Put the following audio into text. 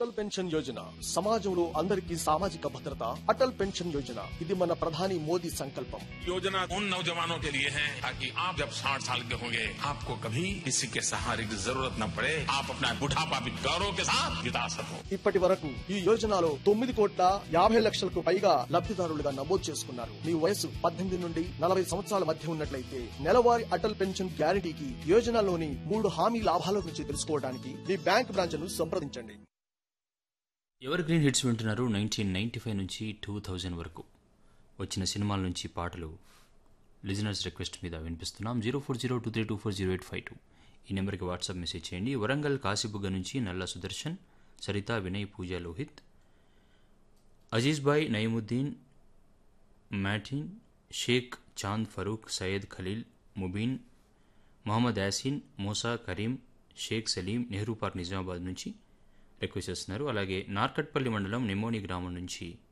Atal pension Yojana సమాజంలో అందరికీ సామాజిక భద్రత అటల్ పెన్షన్ యోజన ఇది మన ప్రధాని మోదీ సంకల్పం योजना उन नौजवानों के लिए है ताकि आप जब साठ साल के होंगे आपको कभी किसी के सहारे की जरूरत न पड़े आप अपना बुढ़ापा भी गौरव के साथ बिता सको ఇప్పటి వరకు ఈ యోజనలో తొమ్మిది కోట్ల యాభై లక్షలకు పైగా లబ్ధిదారులుగా నమోదు చేసుకున్నారు మీ వయసు పద్దెనిమిది నుండి నలభై సంవత్సరాల మధ్య ఉన్నట్లయితే నెలవారీ అటల్ పెన్షన్ గ్యారంటీకి యోజనలోని మూడు హామీ లాభాల గురించి తెలుసుకోవడానికి మీ బ్యాంక్ బ్రాంచ్ను సంప్రదించండి ఎవర్ గ్రీన్ హిట్స్ వింటున్నారు నైన్టీన్ నైంటీ ఫైవ్ నుంచి టూ థౌజండ్ వరకు వచ్చిన సినిమాల నుంచి పాటలు లిజనర్స్ రిక్వెస్ట్ మీద వినిపిస్తున్నాం zero four zero two three two four zero eight five two ఈ నెంబర్కి వాట్సాప్ మెసేజ్ చేయండి వరంగల్ కాశీబుగ్గ నుంచి నల్ల సుదర్శన్ సరిత వినయ్ పూజ లోహిత్ అజీజ్ బాయ్ నయముద్దీన్ మ్యాటిన్ షేక్ చాంద్ ఫరూక్ సయ్యద్ ఖలీల్ ముబీన్ మొహమ్మద్ యాసిన్ మూసా కరీం షేక్ సలీం నెహ్రూ పార్క్ నిజామాబాద్ నుంచి రిక్వెస్ట్ చేస్తున్నారు అలాగే నార్కట్పల్లి మండలం నిమోని గ్రామం నుంచి